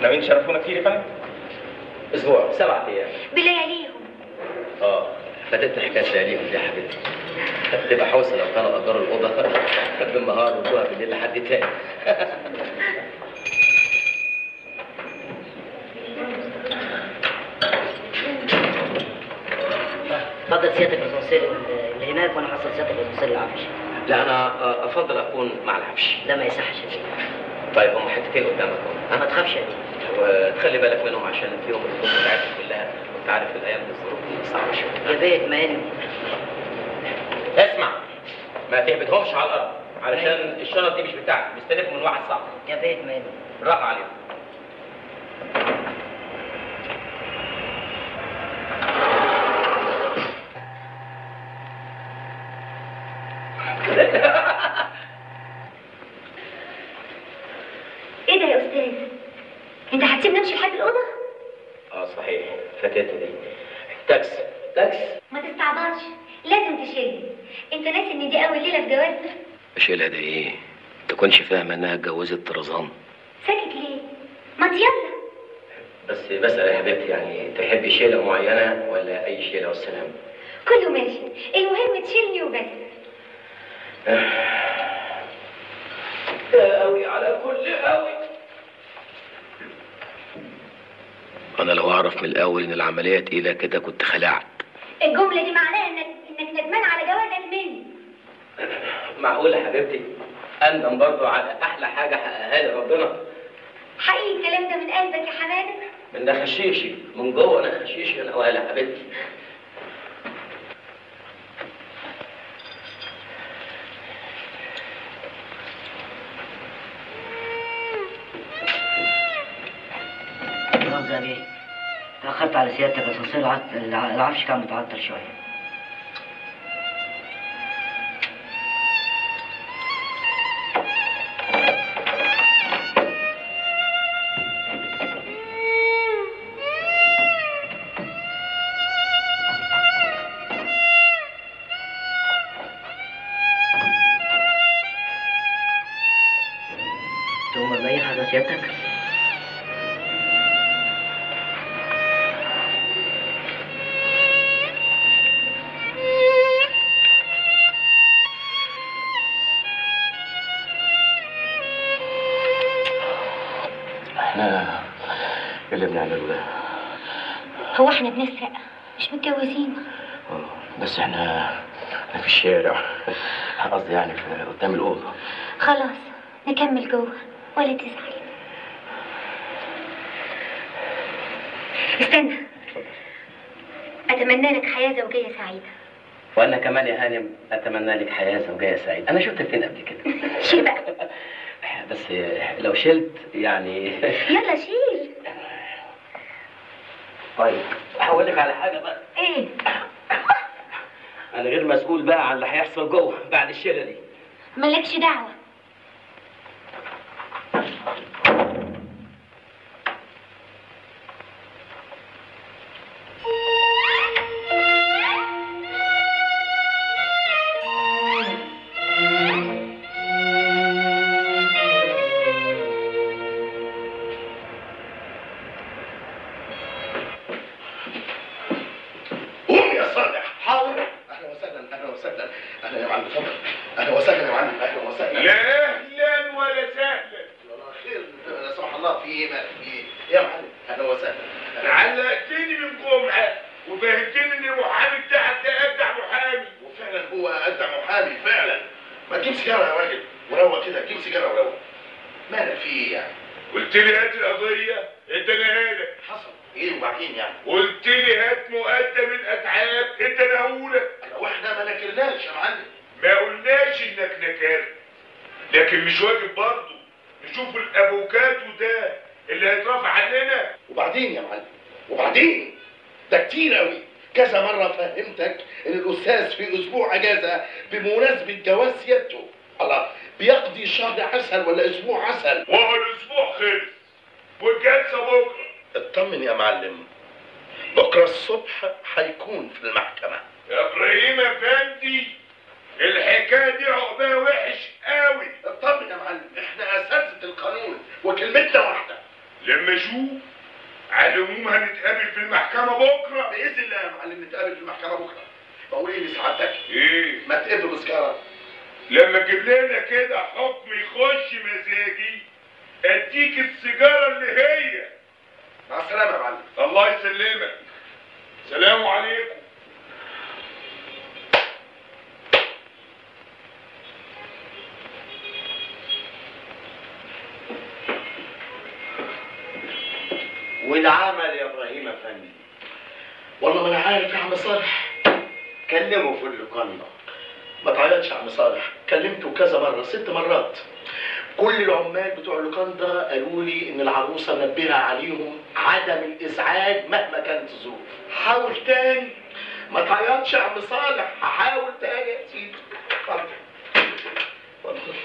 ناويين تشرفونا كتير يا فندم؟ اسبوع سبعة ايام بلياليهم اه فاتتني حكايه لياليهم دي يا حبيبتي تبقى حوسه لو كانوا اجروا الاوضه بالنهار وادوها بالليل لحد تاني اتفضل سيادتك الاسانسير اللي هناك وانا حصل سيادتك الاسانسير العفش لا انا آه، افضل اكون مع العفش ده ما يصحش يا بيه. طيب هم حتتين قدامك اهو ما ها تخافش يا بيه. وتخلي بالك منهم عشان فيهم الظروف بتاعتهم كلها وانت عارف الايام دي الظروف دي صعبه شويه يا بيه اطمئن اسمع ما تهبطهمش على الارض علشان الشنط دي مش بتاعتك مستلفهم من واحد صاحبك يا بيه اطمئن بالراحه عليهم ايه ده يا استاذ انت هتسيبني امشي لحد الاوضه اه صحيح فاتتني دي تاكس تاكس ما تستعبطش لازم تشيلني انت ناسي ان دي اول ليله في جوازنا اشيلها ده ايه؟ تكونش فاهمه انها اتجوزت طرزان ساكت ليه ما يلا بس بسأل يا حبيبتي يعني تحبي شيلة معينة ولا أي شيلة والسلام؟ كله ماشي المهم تشيلني وبس يا قوي على كل قوي أنا لو أعرف من الأول إن العملية تقيلة كده كنت خلعت الجمله دي معناها انك انك ندمان على جوازك مني معقولة يا حبيبتي أندم برضو على أحلى حاجة حققها لي ربنا حقيقي الكلام ده من قلبك يا حماده من ده خشيشي من جوه أنا خشيشي أنا ولا يا حبيبتي خلاص يا بيه تاخرت على سيادتك الاسانسير العط- الع- العفش كان متعطل شويه تؤمر بأي حاجة سيادتك؟ إحنا إيه اللي بنعمله ده؟ هو احنا بنسرق مش متجوزين آه، بس إحنا إحنا في الشارع قصدي يعني في قدام الأوضة خلاص نكمل جوه ولا تزعل استنى اتمنى لك حياه زوجيه سعيده وأنا كمان يا هانم أتمنى لك حياة زوجية سعيدة أنا شفتك فين قبل كده شيل بقى بس لو شلت يعني يلا شيل طيب هقول لك على حاجة بقى ايه أنا غير مسؤول بقى عن اللي هيحصل جوه بعد الشيلة دي مالكش دعوه قوم يا صالح حاضر اهلا وسهلا اهلا وسهلا اهلا يا معلم اتفضل اهلا وسهلا يا معلم اهلا وسهلا لا اهلا ولا سهلا والله خير لا سمح الله في ايه مالك في ايه يا معلم اهلا وسهلا علقتني من جمعه وفهمتني ان المحامي بتاعك ده ابدع محامي وفعلا هو ادى محامي فعلا ما تجيب سيجاره يا راجل وروق كده جيب سيجاره وروق مالك في ايه يعني قلت لي هات القضيه انت نهالك حصل ايه وبعدين يعني قلت لي هات مقدم الاتعاب انت نهولك واحنا ما نكرناش يا معلم ما قلناش انك نكرت لكن مش واجب برضه نشوف الافوكاتو ده اللي هيترفع عننا وبعدين يا معلم وبعدين ده كتير قوي كذا مرة فهمتك ان الاستاذ في اسبوع اجازة بمناسبة جواز سيادته الله بيقضي شهر عسل ولا اسبوع عسل وهو الاسبوع خلص والجلسه بكره اطمن يا معلم بكرة الصبح هيكون في المحكمة يا ابراهيم افندي الحكايه دي عقبها وحش قوي اطمن يا معلم احنا اساتذة القانون وكلمتنا واحدة لما اشوف على العموم هنتقابل في المحكمة بكرة باذن الله يا معلم نتقابل في المحكمه بكره بقول ايه لسعادتك ايه ما تقبل بسكاره لما تجيب لنا كده حكم يخش مزاجي اديك السيجارة اللي هي مع السلامه يا معلم الله يسلمك سلام عليكم والعمل يا ابراهيم افندي والله ما انا عارف يا عم صالح كلمه في اللوكاندا ما تعيطش يا عم صالح كلمته كذا مره ست مرات كل العمال بتوع اللوكاندا قالوا لي ان العروسه منبهه عليهم عدم الازعاج مهما كانت الظروف حاول تاني ما تعيطش يا عم صالح هحاول تاني يا سيدي اتفضل اتفضل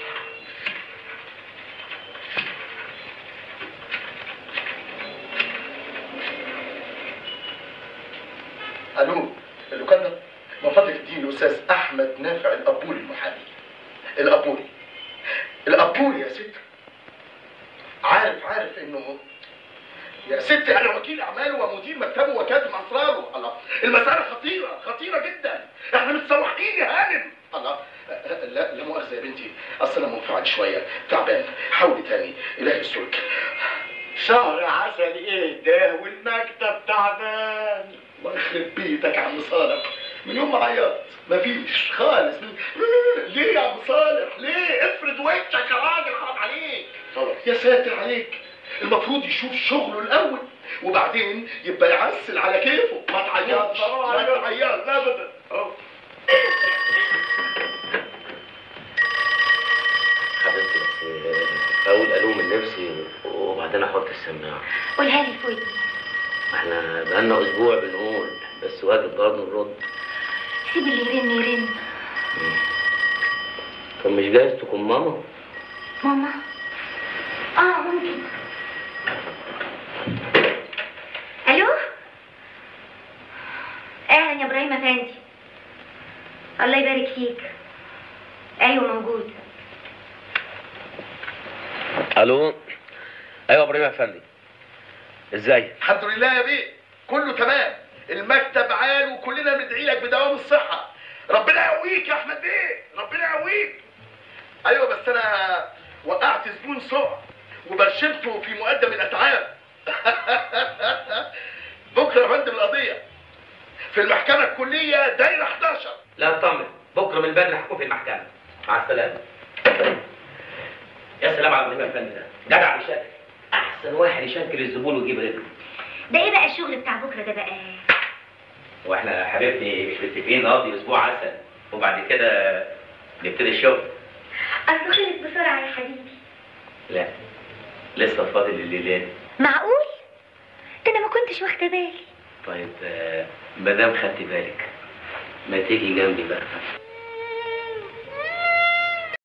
الو اللوكاندا من فضلك اديني الاستاذ احمد نافع الابوري المحامي الابوري الابوري يا ست عارف عارف انه يا ست انا وكيل اعماله ومدير مكتبه وكاتب اسراره الله المساله خطيره خطيره جدا احنا متسوحين يا هانم الله لا لا مؤاخذه يا بنتي اصل انا منفعل شويه تعبان حاولي تاني الهي يسترك شهر عسل ايه ده والمكتب تعبان الله يخرب بيتك يا عم صالح من يوم ما عيطت مفيش خالص ليه يا عم صالح ليه افرد وشك يا راجل حرام عليك يا ساتر عليك المفروض يشوف شغله الاول وبعدين يبقى يعسل على كيفه ما تعيطش ما تعيطش ابدا أهو. حبيبتي بس اقول الوم من نفسي وبعدين احط السماعه قولها لي في ودني ما احنا بقالنا اسبوع بنقول بس واجب برضه نرد سيب اللي يرن يرن طب مش جايز تكون ماما ماما اه ممكن الو اهلا يا ابراهيم افندي الله يبارك فيك ايوه موجود الو ايوه ابراهيم يا فندم ازاي الحمد لله يا بيه كله تمام المكتب عال وكلنا بندعي لك بدوام الصحة ربنا يقويك يا احمد بيه ربنا يقويك ايوه بس انا وقعت زبون سوء وبرشمته في مقدم الاتعاب بكره يا فندم القضية في المحكمة الكلية دايرة 11 لا اطمن بكره من بدري هكون في المحكمه مع السلامه يا سلام على ابراهيم يا فندم ده جدع بشكل احسن واحد يشكل الزبون ويجيب رجله ده ايه بقى الشغل بتاع بكره ده بقى واحنا حبيبتي مش متفقين نقضي اسبوع عسل وبعد كده نبتدي الشغل اصل خلص بسرعه يا حبيبي لا لسه فاضل الليلات معقول ده انا ما كنتش واخده بالي طيب آه، مادام خدتي بالك ما تيجي جنبي بقى